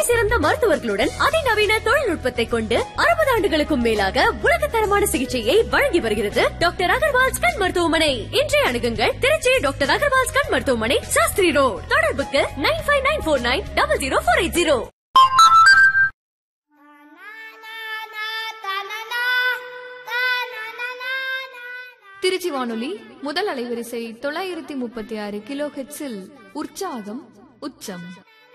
சிறந்த மருத்துவர்களுடன் அதிநவீன தொழில்நுட்பத்தை கொண்டு அறுபது ஆண்டுகளுக்கும் மேலாக உலகத்தரமான சிகிச்சையை வழங்கி வருகிறது டாக்டர் அகர்வால்ஸ் கண் மருத்துவமனை இன்றைய அணுகுங்கள் திருச்சி டாக்டர் அகர்வால்ஸ் கண் மருத்துவமனை சாஸ்திரி ரோட் தொடர்புக்கு nine five nine four nine double zero four eight zero Trichy வானொலி முதல் அலைவரிசை தொள்ளாயிரத்தி முப்பத்தி ஆறு கிலோ ஹெட்ஸில் உற்சாகம் உச்சம்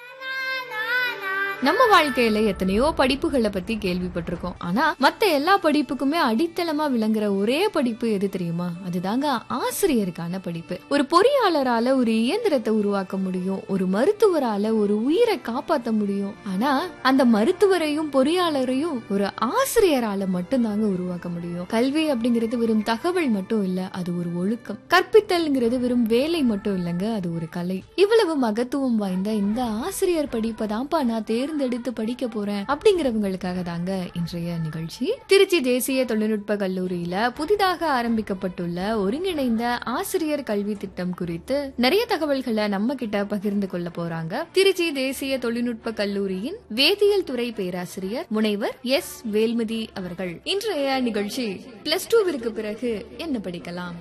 நம்ம வாழ்க்கையில எத்தனையோ படிப்புகளை பத்தி கேள்விப்பட்டிருக்கோம் ஆனா மத்த எல்லா படிப்புக்குமே அடித்தளமா விளங்குற ஒரே படிப்பு எது தெரியுமா அதுதாங்க ஆசிரியருக்கான படிப்பு ஒரு பொறியாளரால ஒரு இயந்திரத்தை உருவாக்க முடியும் ஒரு மருத்துவரால ஒரு உயிரை காப்பாத்த முடியும் ஆனா அந்த மருத்துவரையும் பொறியாளரையும் ஒரு ஆசிரியரால மட்டும்தாங்க உருவாக்க முடியும் கல்வி அப்படிங்கிறது வெறும் தகவல் மட்டும் இல்ல அது ஒரு ஒழுக்கம் கற்பித்தல்ங்கிறது வெறும் வேலை மட்டும் இல்லைங்க அது ஒரு கலை இவ்வளவு மகத்துவம் வாய்ந்த இந்த ஆசிரியர் படிப்பை தான்ப்பா நான் தேர்ந்தெடுத்து படிக்க போறேன் அப்படிங்கிறவங்களுக்காக தாங்க இன்றைய நிகழ்ச்சி திருச்சி தேசிய தொழில்நுட்ப கல்லூரியில புதிதாக ஆரம்பிக்கப்பட்டுள்ள ஒருங்கிணைந்த ஆசிரியர் கல்வி திட்டம் குறித்து நிறைய தகவல்களை நம்ம கிட்ட பகிர்ந்து கொள்ள போறாங்க திருச்சி தேசிய தொழில்நுட்ப கல்லூரியின் வேதியியல் துறை பேராசிரியர் முனைவர் எஸ் வேல்மதி அவர்கள் இன்றைய நிகழ்ச்சி பிளஸ் டூவிற்கு பிறகு என்ன படிக்கலாம்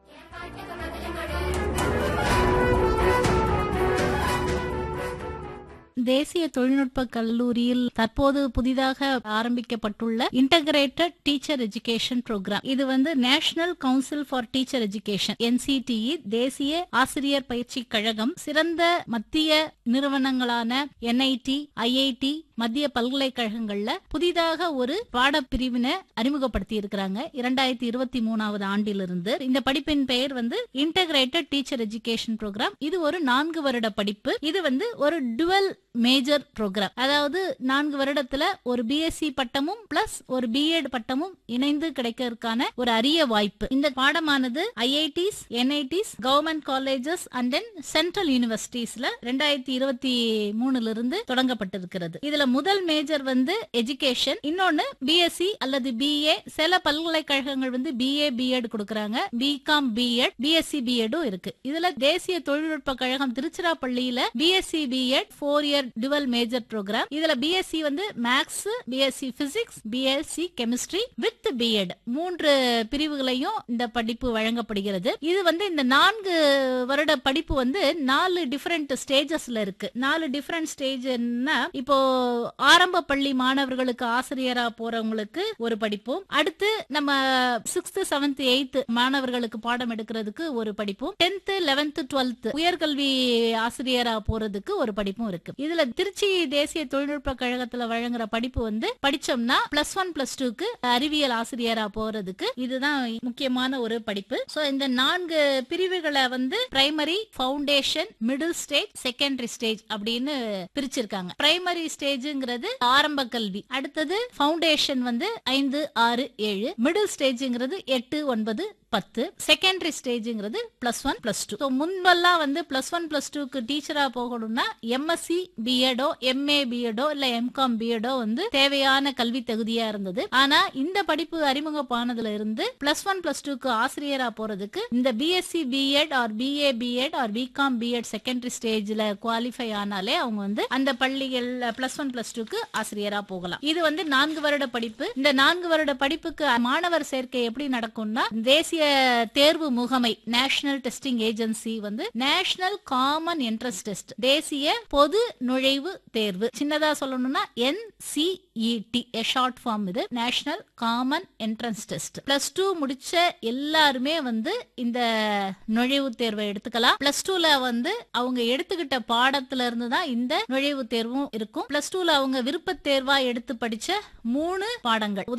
தேசிய தொழில்நுட்ப கல்லூரியில் தற்போது புதிதாக ஆரம்பிக்கப்பட்டுள்ள இன்டகிரேட்டட் டீச்சர் எஜுகேஷன் ப்ரோக்ராம் இது வந்து national council for teacher education NCTE தேசிய ஆசிரியர் பயிற்சி கழகம் சிறந்த மத்திய நிறுவனங்களான என்ஐடி ஐஐடி மத்திய பல்கலைக்கழகங்கள்ல புதிதாக ஒரு பாடப்பிரிவினை அறிமுகப்படுத்தி இருக்கிறாங்க இரண்டாயிரத்தி இருபத்தி மூணாவது ஆண்டிலிருந்து இந்த படிப்பின் பெயர் வந்து இன்டகிரேட்டட் டீச்சர் எஜுகேஷன் ப்ரோக்ராம் இது ஒரு நான்கு வருட படிப்பு இது வந்து ஒரு டுவல் மேஜர் ப்ரோக்ராம் அதாவது நான்கு வருடத்துல ஒரு பிஎஸ்சி பட்டமும் பிளஸ் ஒரு பிஎட் பட்டமும் இணைந்து கிடைக்கிறதுக்கான ஒரு அரிய வாய்ப்பு இந்த பாடமானது IITs NITs government colleges and then central யூனிவர்சிட்டிஸ்ல ரெண்டாயிரத்தி இருபத்தி மூணுல இருந்து தொடங்கப்பட்டிருக்கிறது இதுல முதல் மேஜர் வந்து எஜுகேஷன் இன்னொன்னு பிஎஸ்சி அல்லது பிஏ சில பல்கலைக்கழகங்கள் வந்து பிஏ பிஎட் கொடுக்கறாங்க பிகாம் பிஎட் பிஎஸ்சி பிஎடும் இருக்கு இதுல தேசிய தொழில்நுட்ப கழகம் திருச்சிராப்பள்ளியில BSc BEd four year dual major programme இதுல பிஎஸ்சி வந்து maths BSc physics BSc chemistry with BEd மூன்று பிரிவுகளையும் இந்த படிப்பு வழங்கப்படுகிறது இது வந்து இந்த நான்கு வருட படிப்பு வந்து நாலு டிஃபரெண்ட் ஸ்டேஜஸ்ல இருக்கு நாலு டிஃபரெண்ட் ஸ்டேஜ்னா இப்போ ஆரம்ப பள்ளி மாணவர்களுக்கு ஆசிரியரா போறவங்களுக்கு ஒரு படிப்பும் அடுத்து நம்ம சிக்ஸ்த் செவன்த் எயித் மாணவர்களுக்கு பாடம் எடுக்கிறதுக்கு ஒரு படிப்பும் டென்த் லெவன்த் டுவெல்த் உயர்கல்வி ஆசிரியரா போறதுக்கு ஒரு படிப்பும் இருக்கு இதுல திருச்சி தேசிய தொழில்நுட்ப கழகத்துல வழங்குற படிப்பு வந்து படிச்சோம்னா பிளஸ் ஒன் பிளஸ் டூக்கு அறிவியல் ஆசிரியரா போறதுக்கு இதுதான் முக்கியமான ஒரு படிப்பு சோ இந்த நான்கு பிரிவுகளை வந்து primary foundation middle stage secondary stage அப்படின்னு பிரிச்சிருக்காங்க பிரைமரி ஸ்டேஜ்ங்கிறது ஆரம்ப கல்வி அடுத்தது ஃபவுண்டேஷன் வந்து ஐந்து ஆறு ஏழு மிடில் ஸ்டேஜ்ங்கிறது எட்டு ஒன்பது பத்து செகண்டரி ஸ்டேஜ்ங்கிறது பிளஸ் ஒன் பிளஸ் டூ முன்பெல்லாம் வந்து பிளஸ் ஒன் பிளஸ் டூக்கு டீச்சரா போகணும்னா எம்எஸ்சி பிஎடோ எம்ஏ பிஎடோ இல்ல எம்காம் பிஎடோ வந்து தேவையான கல்வி தகுதியா இருந்தது ஆனா இந்த படிப்பு அறிமுகமானதுல இருந்து பிளஸ் ஒன் பிளஸ் டூக்கு ஆசிரியரா போறதுக்கு இந்த BSc BEd or BA BEd or BCom BEd secondary ஸ்டேஜ்ல குவாலிஃபை ஆனாலே அவங்க வந்து அந்த பள்ளிகள் பிளஸ் ஒன் பிளஸ் டூக்கு ஆசிரியரா போகலாம் இது வந்து நான்கு வருட படிப்பு இந்த நான்கு வருட படிப்புக்கு மாணவர் சேர்க்கை எப்படி நடக்கும்னா தேசிய தேர்வு முகமை நேஷனல் டெஸ்டிங் ஏஜென்சி வந்து நேஷனல் காமன் என்ட்ரன்ஸ் டெஸ்ட் தேசிய பொது நுழைவு தேர்வு சின்னதா சொல்லணும்னா என்சிஇடி ஷார்ட் ஃபார்ம் இது national common entrance test plus two முடிச்ச எல்லாருமே வந்து இந்த நுழைவுத் தேர்வை எடுத்துக்கலாம் பிளஸ் டூல வந்து அவங்க எடுத்துக்கிட்ட பாடத்துல இருந்து தான் இந்த நுழைவுத் தேர்வும் இருக்கும் பிளஸ் டூல அவங்க விருப்பத் தேர்வா எடுத்து படிச்ச மூணு பாடங்கள்